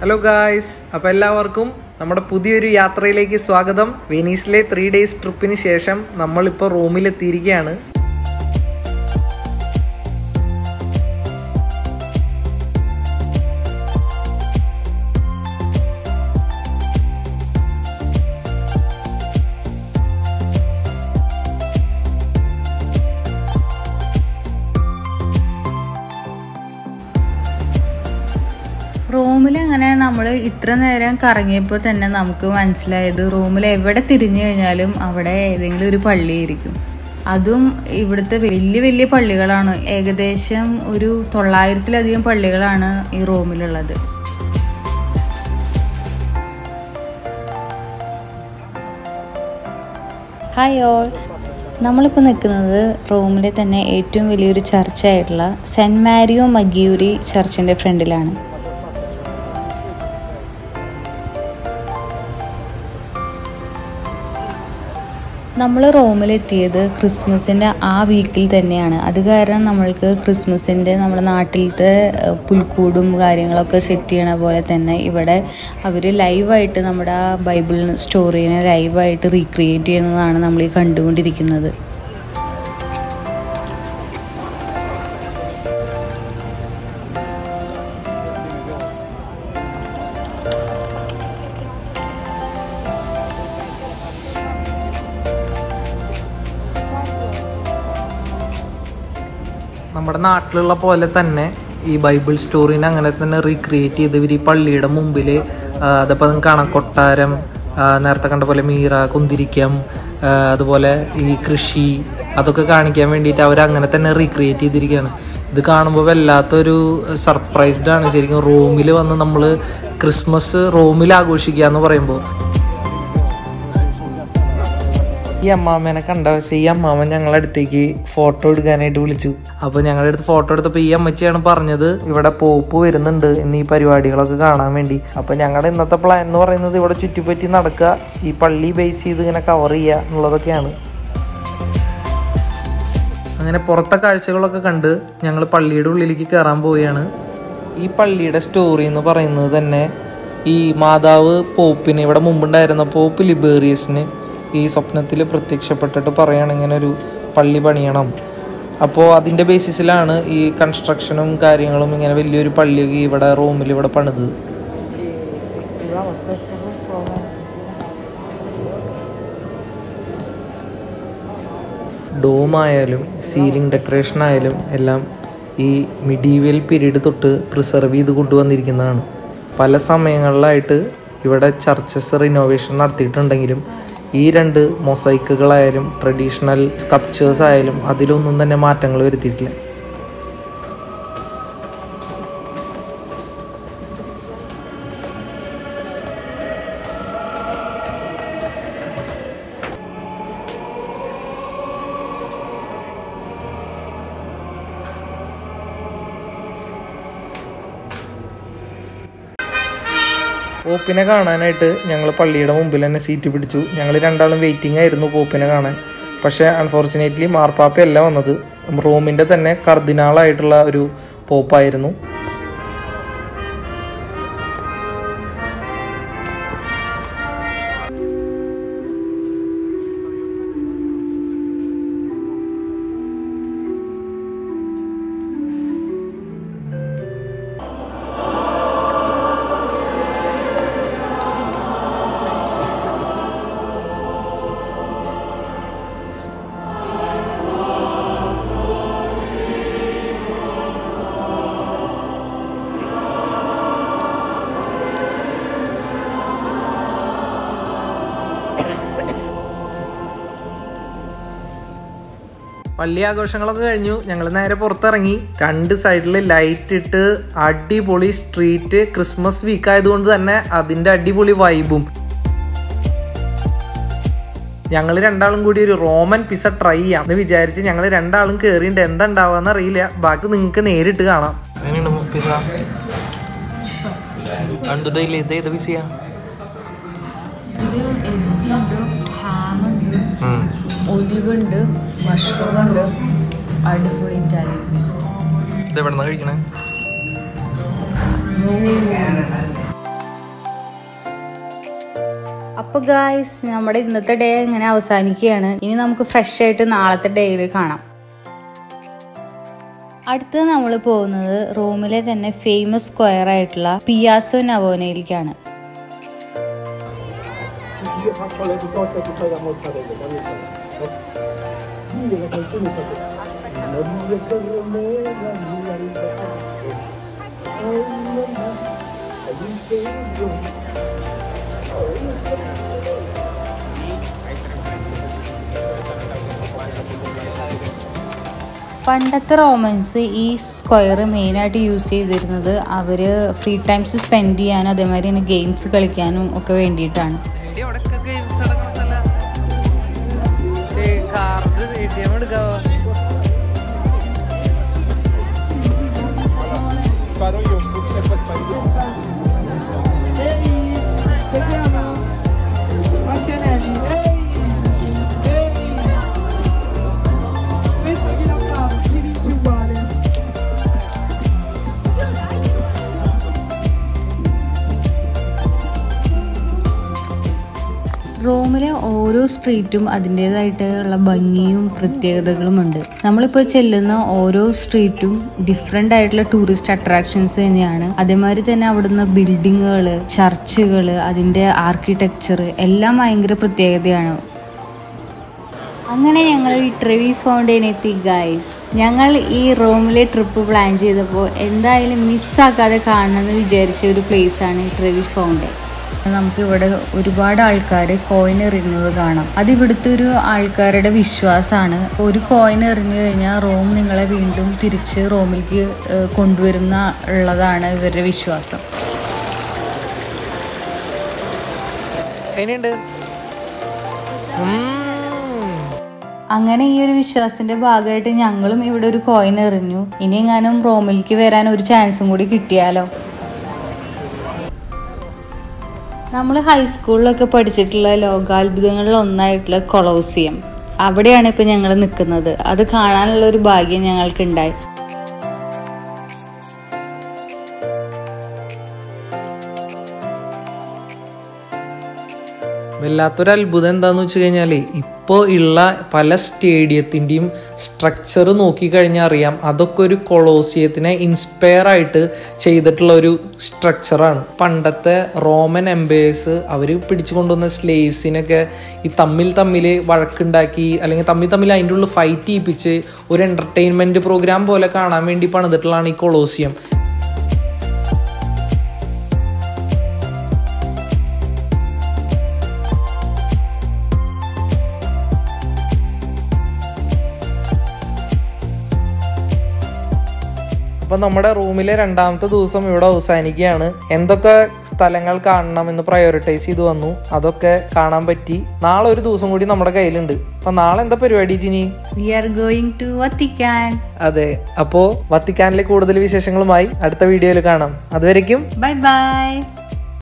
hello guys അപ്പോൾ എല്ലാവർക്കും നമ്മുടെ പുതിയൊരു യാത്രയിലേക്ക് സ്വാഗതം വെനീസിലെ ത്രീ ഡേയ്സ് ട്രിപ്പിന് ശേഷം നമ്മളിപ്പോൾ റൂമിലെത്തിയിരിക്കുകയാണ് റൂമിൽ അങ്ങനെ നമ്മൾ ഇത്ര നേരം കറങ്ങിയപ്പോൾ തന്നെ നമുക്ക് മനസ്സിലായത് റൂമിൽ എവിടെ തിരിഞ്ഞു കഴിഞ്ഞാലും അവിടെ ഏതെങ്കിലും ഒരു പള്ളിയായിരിക്കും അതും ഇവിടുത്തെ വലിയ വലിയ പള്ളികളാണ് ഏകദേശം ഒരു തൊള്ളായിരത്തിലധികം പള്ളികളാണ് ഈ റൂമിലുള്ളത് ഹായ് ഓൾ നമ്മളിപ്പോൾ നിൽക്കുന്നത് റോമിലെ തന്നെ ഏറ്റവും വലിയൊരു ചർച്ചായിട്ടുള്ള സെൻറ്റ് മാരിയോ മഗിയൂരി ചർച്ചിൻ്റെ ഫ്രണ്ടിലാണ് നമ്മൾ റോമിലെത്തിയത് ക്രിസ്മസിൻ്റെ ആ വീക്കിൽ തന്നെയാണ് അത് കാരണം നമ്മൾക്ക് ക്രിസ്മസിൻ്റെ നമ്മുടെ നാട്ടിലത്തെ ഏഹ്, പുൽക്കൂടും കാര്യങ്ങളൊക്കെ സെറ്റ് ചെയ്യണ പോലെ തന്നെ ഇവിടെ അവർ ലൈവായിട്ട് നമ്മുടെ ആ ബൈബിൾ സ്റ്റോറീനെ ലൈവായിട്ട് റീക്രിയേറ്റ് ചെയ്യുന്നതാണ് നമ്മൾ ഈ കണ്ടുകൊണ്ടിരിക്കുന്നത് നമ്മുടെ നാട്ടിലുള്ള പോലെ തന്നെ ഈ ബൈബിൾ സ്റ്റോറിനെ അങ്ങനെ തന്നെ റീക്രിയേറ്റ് ചെയ്ത് ഇവർ ഈ പള്ളിയുടെ മുമ്പിൽ അതപ്പോൾ നിങ്ങൾക്ക് കാണാം കൊട്ടാരം ആ, നേരത്തെ കണ്ട പോലെ മീറ കുന്തിരിക്കം ആ, അതുപോലെ ഈ കൃഷി അതൊക്കെ കാണിക്കാൻ വേണ്ടിയിട്ട് അവർ അങ്ങനെ തന്നെ റീക്രിയേറ്റ് ചെയ്തിരിക്കുകയാണ് ഇത് കാണുമ്പോൾ വല്ലാത്തൊരു സർപ്രൈസ്ഡ് ആണ് ശരിക്കും റോമിൽ വന്ന് നമ്മൾ ക്രിസ്മസ് റോമിൽ ആഘോഷിക്കുക എന്ന് പറയുമ്പോൾ ഈ അമ്മാമ്മേനെ കണ്ട പക്ഷേ ഈ അമ്മാമ്മ ഞങ്ങളുടെ അടുത്തേക്ക് ഫോട്ടോ എടുക്കാനായിട്ട് വിളിച്ചു അപ്പോൾ ഞങ്ങളുടെ അടുത്ത് ഫോട്ടോ എടുത്തപ്പോൾ ഈ അമ്മച്ചിയാണ് പറഞ്ഞത് ഇവിടെ പോപ്പ് വരുന്നുണ്ട് ഇന്ന് ഈ പരിപാടികളൊക്കെ കാണാൻ വേണ്ടി അപ്പോൾ ഞങ്ങളുടെ ഇന്നത്തെ പ്ലാൻ എന്ന് പറയുന്നത് ഇവിടെ ചുറ്റിപ്പറ്റി നടക്കുക ഈ പള്ളി ബേസ് ചെയ്ത് ഇങ്ങനെ കവർ ചെയ്യുക എന്നുള്ളതൊക്കെയാണ് അങ്ങനെ പുറത്തെ കാഴ്ചകളൊക്കെ കണ്ട് ഞങ്ങൾ പള്ളിയുടെ ഉള്ളിലേക്ക് കയറാൻ പോവുകയാണ് ഈ പള്ളിയുടെ സ്റ്റോറി എന്ന് പറയുന്നത് തന്നെ ഈ മാതാവ് പോപ്പിന് ഇവിടെ മുമ്പുണ്ടായിരുന്ന പോപ്പ് ലിബേറിയസിന് ഈ സ്വപ്നത്തിൽ പ്രത്യക്ഷപ്പെട്ടിട്ട് പറയാണ് ഇങ്ങനെ ഒരു പള്ളി പണിയണം അപ്പോൾ അതിൻ്റെ ബേസിസിലാണ് ഈ കൺസ്ട്രക്ഷനും കാര്യങ്ങളും ഇങ്ങനെ വലിയൊരു പള്ളിയൊക്കെ ഇവിടെ റൂമിൽ ഇവിടെ പണിത് ഡോം ആയാലും സീലിംഗ് ഡെക്കറേഷൻ ആയാലും എല്ലാം ഈ മിഡീവിയൽ പീരീഡ് തൊട്ട് പ്രിസർവ് ചെയ്ത് കൊണ്ടുവന്നിരിക്കുന്നതാണ് പല സമയങ്ങളിലായിട്ട് ഇവിടെ ചർച്ചസ് റിനോവേഷൻ നടത്തിയിട്ടുണ്ടെങ്കിലും ഈ രണ്ട് മൊസൈക്കുകളായാലും ട്രഡീഷണൽ സ്കൾപ്ചേഴ്സ് ആയാലും അതിലൊന്നും തന്നെ മാറ്റങ്ങൾ വരുത്തിയിട്ടില്ല പോപ്പിനെ കാണാനായിട്ട് ഞങ്ങൾ പള്ളിയുടെ മുമ്പിൽ തന്നെ സീറ്റ് പിടിച്ചു ഞങ്ങൾ രണ്ടാളും വെയിറ്റിംഗ് ആയിരുന്നു പോപ്പിനെ കാണാൻ പക്ഷേ അൺഫോർച്ചുനേറ്റ്ലി മാർപ്പാപ്പയല്ല വന്നത് റോമിൻ്റെ തന്നെ കർദിനാളായിട്ടുള്ള ഒരു പോപ്പായിരുന്നു പള്ളി ആഘോഷങ്ങളൊക്കെ കഴിഞ്ഞു ഞങ്ങൾ നേരെ പുറത്തിറങ്ങി രണ്ട് സൈഡിൽ ലൈറ്റ് ഇട്ട് അടിപൊളി സ്ട്രീറ്റ് ക്രിസ്മസ് വീക്ക് ആയതുകൊണ്ട് തന്നെ അതിൻ്റെ അടിപൊളി വൈബും ഞങ്ങൾ രണ്ടാളും കൂടി ഒരു റോമൻ പിസ ട്രൈ ചെയ്യാം എന്ന് വിചാരിച്ച് ഞങ്ങൾ രണ്ടാളും കയറിയിട്ട് എന്താ ഉണ്ടാവാന്ന് അറിയില്ല ബാക്കി നിങ്ങൾക്ക് നേരിട്ട് കാണാം പിസ കണ്ടതില്ല ഇത് ഏത് പിസയാ ഒലിവുണ്ട് മഷ്റൂം ഉണ്ട് അടിപൊളി ഇറ്റാലിയൻ ഇത് എവിടെ നിന്ന് കഴിക്കണേ അപ്പൊ ഗായ്സ് നമ്മുടെ ഇന്നത്തെ ഡേ ഇങ്ങനെ അവസാനിക്കുകയാണ് ഇനി നമുക്ക് ഫ്രഷ് ആയിട്ട് നാളത്തെ ഡേയിൽ കാണാം അടുത്തത് നമ്മൾ പോകുന്നത് റോമിലെ തന്നെ ഫേമസ് സ്ക്വയർ ആയിട്ടുള്ള പിയാസോ നവോനയിലേക്കാണ് പണ്ടത്തെ റോമൻസ് ഈ സ്ക്വയർ മെയിനായിട്ട് യൂസ് ചെയ്തിരുന്നത് അവർ ഫ്രീ ടൈംസ് സ്പെൻഡ് ചെയ്യാനും അതേമാതിരി തന്നെ ഗെയിംസ് കളിക്കാനും ഒക്കെ വേണ്ടിയിട്ടാണ് അവിടെയൊക്കെ ഗെയിംസ് നടക്കുന്ന സ്ഥലം കാർഡ് എ ടി എം എടുക്കാവോ റോമിലെ ഓരോ സ്ട്രീറ്റും അതിൻ്റെതായിട്ടുള്ള ഭംഗിയും പ്രത്യേകതകളും ഉണ്ട് നമ്മളിപ്പോൾ ചെല്ലുന്ന ഓരോ സ്ട്രീറ്റും ഡിഫറെൻ്റ് ആയിട്ടുള്ള ടൂറിസ്റ്റ് അട്രാക്ഷൻസ് തന്നെയാണ് അതേമാതിരി തന്നെ അവിടുന്ന് ബിൽഡിങ്ങുകൾ ചർച്ചുകൾ അതിൻ്റെ ആർക്കിടെക്ചർ എല്ലാം ഭയങ്കര പ്രത്യേകതയാണ് അങ്ങനെ ഞങ്ങൾ ഈ ട്രെവി ഫൗണ്ടൈൻ എത്തി ഗൈസ് ഞങ്ങൾ ഈ റോമിലെ ട്രിപ്പ് പ്ലാൻ ചെയ്തപ്പോൾ എന്തായാലും മിസ്സാക്കാതെ കാണണമെന്ന് വിചാരിച്ച ഒരു പ്ലേസാണ് ഈ ട്രെവി ഫൗണ്ടൈൻ നമുക്ക് ഇവിടെ ഒരുപാട് ആൾക്കാർ കോയിൻ എറിയുന്നത് കാണാം അത് ഇവിടുത്തെ ഒരു ആൾക്കാരുടെ വിശ്വാസമാണ് ഒരു കോയിൻ എറിഞ്ഞു കഴിഞ്ഞാൽ റോം നിങ്ങളെ വീണ്ടും തിരിച്ച് റോമിലേക്ക് ഏഹ്, കൊണ്ടുവരുന്ന ഉള്ളതാണ് ഇവരുടെ വിശ്വാസം എങ്ങനെയുണ്ട് അങ്ങനെ ഈ ഒരു വിശ്വാസത്തിന്റെ ഭാഗമായിട്ട് ഞങ്ങളും ഇവിടെ ഒരു കോയിൻ എറിഞ്ഞു ഇനി എങ്ങാനും റോമിലേക്ക് വരാൻ ഒരു ചാൻസും കൂടി കിട്ടിയാലോ നമ്മൾ ഹൈസ്കൂളിലൊക്കെ പഠിച്ചിട്ടുള്ള ലോകാത്ഭുതങ്ങളിൽ ഒന്നായിട്ടുള്ള കൊളോസിയം അവിടെയാണ് ഇപ്പം ഞങ്ങൾ നിൽക്കുന്നത് അത് കാണാനുള്ള ഒരു ഭാഗ്യം ഞങ്ങൾക്കുണ്ടായി വല്ലാത്തൊരു അത്ഭുതം എന്താന്ന് വെച്ച് കഴിഞ്ഞാൽ ഇപ്പോൾ ഉള്ള പല സ്റ്റേഡിയത്തിൻ്റെയും സ്ട്രക്ചർ നോക്കിക്കഴിഞ്ഞാൽ അറിയാം അതൊക്കെ ഒരു കൊളോസിയത്തിനെ ഇൻസ്പയർ ആയിട്ട് ചെയ്തിട്ടുള്ള ഒരു സ്ട്രക്ചറാണ് പണ്ടത്തെ റോമൻ എംപയേഴ്സ് അവർ പിടിച്ചു കൊണ്ടുവന്ന സ്ലേവ്സിനൊക്കെ ഈ തമ്മിൽ തമ്മിൽ വഴക്കുണ്ടാക്കി അല്ലെങ്കിൽ തമ്മിൽ തമ്മിൽ അതിൻ്റെ ഉള്ളിൽ ഫൈറ്റ് ചെയ്യിപ്പിച്ച് ഒരു എൻ്റർടൈൻമെൻറ്റ് പ്രോഗ്രാം പോലെ കാണാൻ വേണ്ടി പണിതിട്ടുള്ളതാണ് ഈ കൊളോസിയം അപ്പൊ നമ്മുടെ റൂമിലെ രണ്ടാമത്തെ ദിവസം ഇവിടെ അവസാനിക്കുകയാണ് എന്തൊക്കെ സ്ഥലങ്ങൾ കാണണം എന്ന് പ്രയോറിറ്റൈസ് ചെയ്ത് വന്നു അതൊക്കെ കാണാൻ പറ്റി നാളെ ഒരു ദിവസം കൂടി നമ്മുടെ കയ്യിലുണ്ട് അപ്പൊ നാളെ എന്താ പരിപാടി Jini we are going to Vatican അതെ അപ്പോ വത്തിക്കാനിലെ കൂടുതൽ വിശേഷങ്ങളുമായി അടുത്ത വീഡിയോയിൽ കാണാം അതുവരയ്ക്കും ബൈ ബൈ